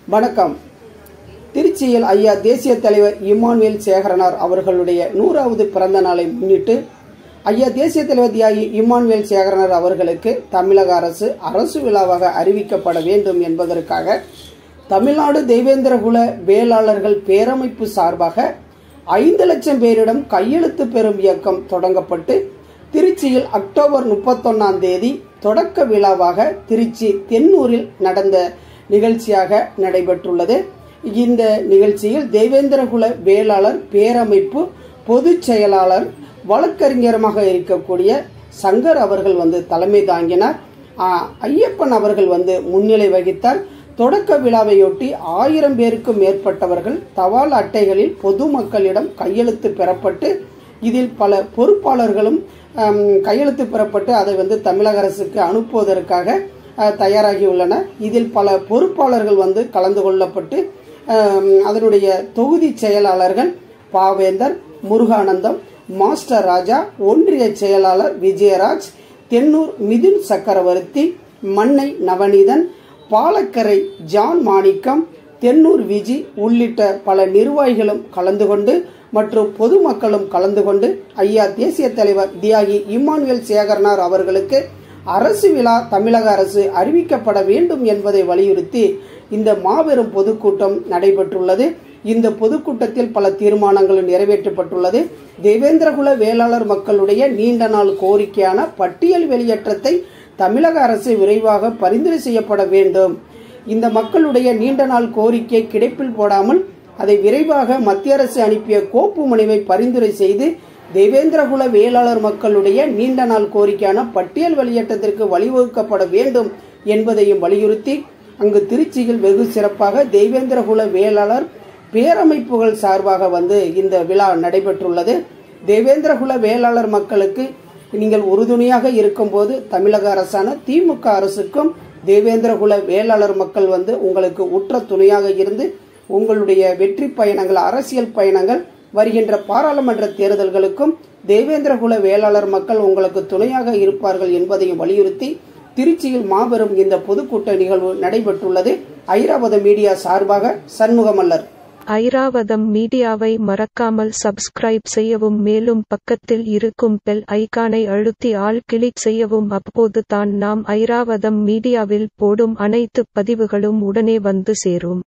வணக்கம் திருச்சியில் ஐயா தேசிய தலைவர் இமானுவேல் சேகரனார் அவர்களுடைய நூறாவது பிறந்த நாளை முன்னிட்டு ஐயா தேசிய தலைவர் தியாகி இமானுவேல் சேகரனார் அவர்களுக்கு தமிழக அரசு அரசு விழாவாக அறிவிக்கப்பட வேண்டும் என்பதற்காக தமிழ்நாடு தெய்வேந்திரகுல வேளாளர்கள் பேரமைப்பு சார்பாக ஐந்து லட்சம் பேரிடம் கையெழுத்து பெறும் இயக்கம் தொடங்கப்பட்டு திருச்சியில் அக்டோபர் முப்பத்தொன்னாம் தேதி தொடக்க விழாவாக திருச்சி தென்னூரில் நடந்த நிகழ்ச்சியாக நடைபெற்றுள்ளது இந்த நிகழ்ச்சியில் தேவேந்திரகுல வேளாளர் பேரமைப்பு பொதுச் செயலாளர் வழக்கறிஞருமாக இருக்கக்கூடிய சங்கர் அவர்கள் வந்து தலைமை தாங்கினார் ஆ, ஐயப்பன் அவர்கள் வந்து முன்னிலை வகித்தார் தொடக்க விழாவையொட்டி ஆயிரம் பேருக்கும் மேற்பட்டவர்கள் தபால் அட்டைகளில் பொதுமக்களிடம் கையெழுத்து பெறப்பட்டு இதில் பல பொறுப்பாளர்களும் ஆம், கையெழுத்து பெறப்பட்டு அதை வந்து தமிழக அரசுக்கு அனுப்புவதற்காக அஹ், தயாராகியுள்ளனர் இதில் பல பொறுப்பாளர்கள் வந்து கலந்து கொள்ளப்பட்டு ஆம், அதனுடைய தொகுதி செயலாளர்கள் பாவேந்தர் முருகானந்தம் மாஸ்டர் ராஜா ஒன்றிய செயலாளர் விஜயராஜ் தென்னூர் மிதுன் சக்கரவர்த்தி மன்னை நவநீதன் பாலக்கரை ஜான் மாணிக்கம் தென்னூர் விஜி உள்ளிட்ட பல நிர்வாகிகளும் கலந்து கொண்டு மற்றும் பொதுமக்களும் கலந்து கொண்டு ஐயா தேசிய தலைவர் தியாகி இம்மானுவேல் சேகரனார் அவர்களுக்கு அரசு விழா தமிழக அரசு அறிவிக்கப்பட வேண்டும் என்பதை வலியுறுத்தி இந்த மாபெரும் பொதுக்கூட்டம் நடைபெற்றுள்ளது இந்த பொதுக்கூட்டத்தில் பல தீர்மானங்கள் நிறைவேற்றப்பட்டுள்ளது தேவேந்திரகுல வேளாளர் மக்களுடைய நீண்ட நாள் கோரிக்கையான பட்டியல் வெளியேற்றத்தை தமிழக அரசு விரைவாக பரிந்துரை செய்யப்பட வேண்டும் இந்த மக்களுடைய நீண்ட நாள் கோரிக்கை கிடைப்பில் போடாமல் அதை விரைவாக மத்திய அரசு அனுப்பிய கோப்பு மனுவை பரிந்துரை செய்து தேவேந்திரகுல வேளாளர் மக்களுடைய நீண்ட நாள் கோரிக்கையான பட்டியல் வெளியேற்றத்திற்கு வழிவகுக்கப்பட வேண்டும் என்பதையும் வலியுறுத்தி அங்கு திருச்சியில் வெகு சிறப்பாக தெய்வேந்திரகுல வேளாளர் பேரமைப்புகள் சார்பாக வந்து இந்த விழா நடைபெற்றுள்ளது தேவேந்திரகுல வேளாளர் மக்களுக்கு நீங்கள் உறுதுணையாக இருக்கும்போது தமிழக அரசான திமுக அரசுக்கும் தேவேந்திரகுல வேளாளர் மக்கள் வந்து உங்களுக்கு உற்ற துணையாக இருந்து உங்களுடைய வெற்றி பயணங்கள் அரசியல் பயணங்கள் வருகின்ற பாராளுமன்ற தேர்தல்களுக்கும் தேவேந்திரகுல வேளாளர் மக்கள் உங்களுக்கு துணையாக இருப்பார்கள் என்பதையும் வலியுறுத்தி திருச்சியில் மாபெரும் இந்த பொதுக்கூட்ட நிகழ்வு நடைபெற்றுள்ளது ஐராவத மீடியா சார்பாக சண்முகமல்லர் ஐராவதம் மீடியாவை மறக்காமல் சப்ஸ்கிரைப் செய்யவும் மேலும் பக்கத்தில் இருக்கும் பெல் ஐகானை அழுத்தி ஆல் கிளிக் செய்யவும் அப்போது தான் நாம் ஐராவதம் மீடியாவில் போடும் அனைத்து பதிவுகளும் உடனே வந்து சேரும்